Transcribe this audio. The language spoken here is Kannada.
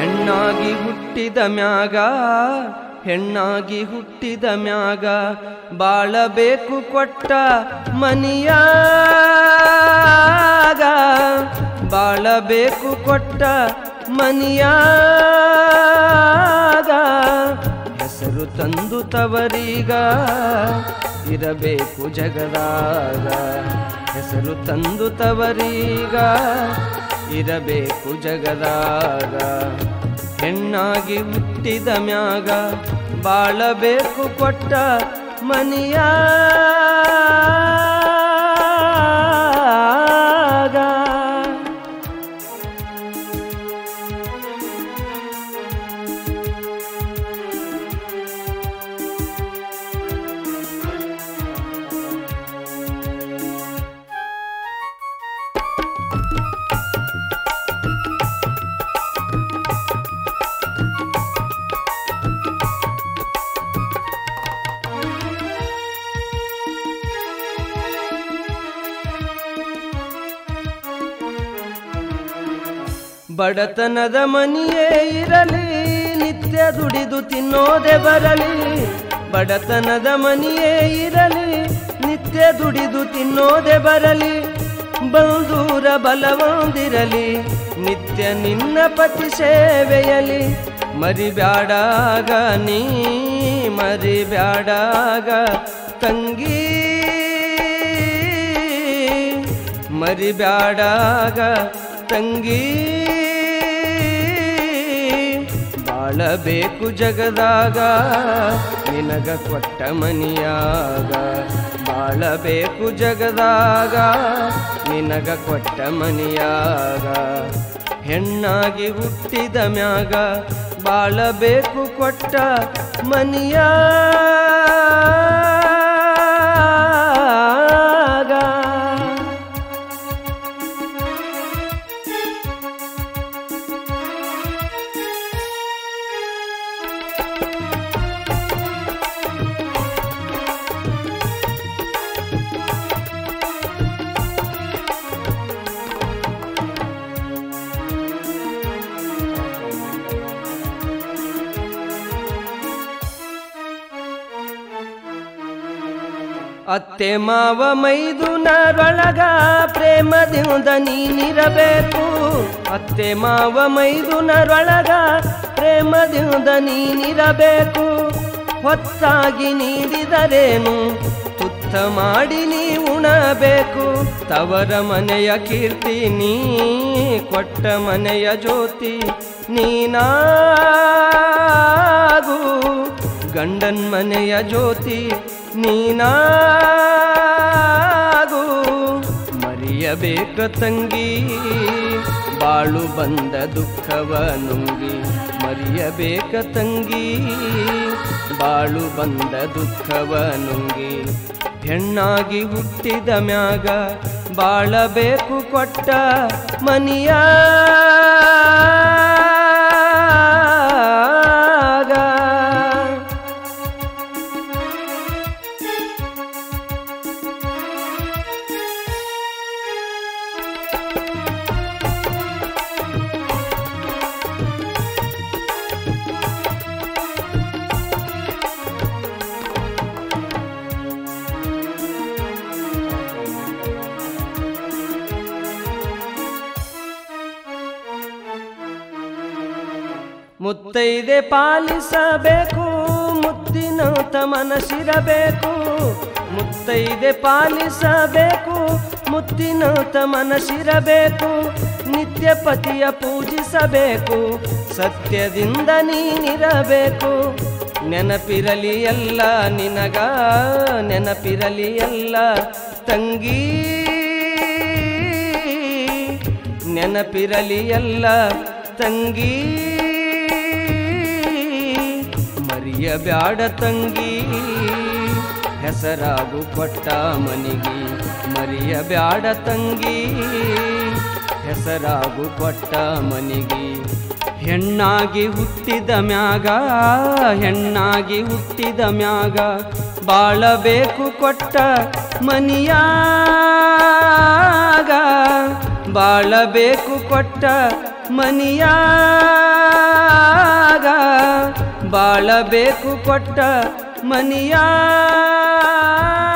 ಹೆಣ್ಣಾಗಿ ಹುಟ್ಟಿದ ಮ್ಯಾಗ ಹೆಣ್ಣಾಗಿ ಹುಟ್ಟಿದ ಮ್ಯಾಗ ಬಾಳಬೇಕು ಕೊಟ್ಟ ಮನಿಯಾಗ ಬಾಳಬೇಕು ಕೊಟ್ಟ ಮನಿಯಾಗ ಹೆಸರು ತಂದು ತವರೀಗ ಇರಬೇಕು ಜಗದಾಗ ಹೆಸರು ತಂದು ತವರೀಗ ಇರಬೇಕು ಜಗದಾಗ ಹೆಣ್ಣಾಗಿ ಹುಟ್ಟಿದ ಮ್ಯಾಗ ಬಾಳಬೇಕು ಕೊಟ್ಟ ಮನಿಯಾಗ ಬಡತನದ ಮನಿಯೇ ಇರಲಿ ನಿತ್ಯ ದುಡಿದು ತಿನ್ನೋದೆ ಬರಲಿ ಬಡತನದ ಮನಿಯೇ ಇರಲಿ ನಿತ್ಯ ದುಡಿದು ತಿನ್ನೋದೆ ಬರಲಿ ಬಂದೂರ ಬಲವಂದಿರಲಿ ನಿತ್ಯ ನಿನ್ನ ಪತಿ ಸೇವೆಯಲಿ ಮರಿಬ್ಯಾಡಾಗ ನೀ ಮರಿಬ್ಯಾಡಾಗ ತಂಗಿ ಮರಿಬ್ಯಾಡಾಗ ತಂಗಿ ಬಾಳಬೇಕು ಜಗದಾಗ ನಿನಗ ಕೊಟ್ಟ ಮನಿಯಾಗ ಬಾಳಬೇಕು ಜಗದಾಗ ನಿನಗ ಕೊಟ್ಟ ಮನಿಯಾಗ ಹೆಣ್ಣಾಗಿ ಹುಟ್ಟಿದ ಮ್ಯಾಗ ಬಾಳಬೇಕು ಕೊಟ್ಟ ಮನಿಯಾಗ ಅತ್ತೆ ಮಾವ ಮೈದುನರೊಳಗ ಪ್ರೇಮದಿಂದ ನೀನಿರಬೇಕು ಅತ್ತೆ ಮಾವ ಮೈದುನರೊಳಗ ಪ್ರೇಮದಿಂದ ನೀನಿರಬೇಕು ಹೊತ್ತಾಗಿ ನೀಡಿದರೇನು ತುತ್ತ ಮಾಡಿ ನೀ ಉಣಬೇಕು ತವರ ಮನೆಯ ಕೀರ್ತಿ ನೀ ಕೊಟ್ಟ ಮನೆಯ ಜ್ಯೋತಿ ನೀನಾಗು ಗಂಡನ್ ಮನೆಯ ಜ್ಯೋತಿ ನೀನಾಗು ಮರೆಯಬೇಕ ತಂಗಿ ಬಾಳು ಬಂದ ದುಃಖವ ನುಂಗಿ ಮರೆಯಬೇಕ ತಂಗಿ ಬಾಳು ಬಂದ ದುಃಖವ ನುಂಗಿ ಹೆಣ್ಣಾಗಿ ಹುಟ್ಟಿದ ಮ್ಯಾಗ ಬಾಳಬೇಕು ಕೊಟ್ಟ ಮನಿಯಾಗ ಮುತ್ತೈದೆ ಪಾಲಿಸಬೇಕು ಮುತ್ತಿನಂತ ಮನಸ್ಸಿರಬೇಕು ಮುತ್ತೈದೆ ಪಾಲಿಸಬೇಕು ಮುತ್ತಿನಂತ ಮನಸ್ಸಿರಬೇಕು ನಿತ್ಯ ಪತಿಯ ಪೂಜಿಸಬೇಕು ಸತ್ಯದಿಂದ ನೀನಿರಬೇಕು ನೆನಪಿರಲಿ ಎಲ್ಲ ನಿನಗ ನೆನಪಿರಲಿ ಎಲ್ಲ ತಂಗಿ ನೆನಪಿರಲಿ ಎಲ್ಲ ತಂಗಿ ಮರಿಯಬ್ಯಾಡ ತಂಗಿ ಹೆಸರಾಗು ಕೊಟ್ಟ ಮನಿಗಿ ಮರಿಯಬ್ಯಾಡ ತಂಗಿ ಹೆಸರಾಗು ಕೊಟ್ಟ ಮನಿಗಿ ಹೆಣ್ಣಾಗಿ ಹುಟ್ಟಿದ ಮ್ಯಾಗ ಹೆಣ್ಣಾಗಿ ಹುಟ್ಟಿದ ಮ್ಯಾಗ ಬಾಳಬೇಕು ಕೊಟ್ಟ ಮನಿಯಾಗ ಬಾಳಬೇಕು ಕೊಟ್ಟ ಮನಿಯಾಗ ಬಾಳಬೇಕು ಕೊಟ್ಟ ಮನಿಯಾಗ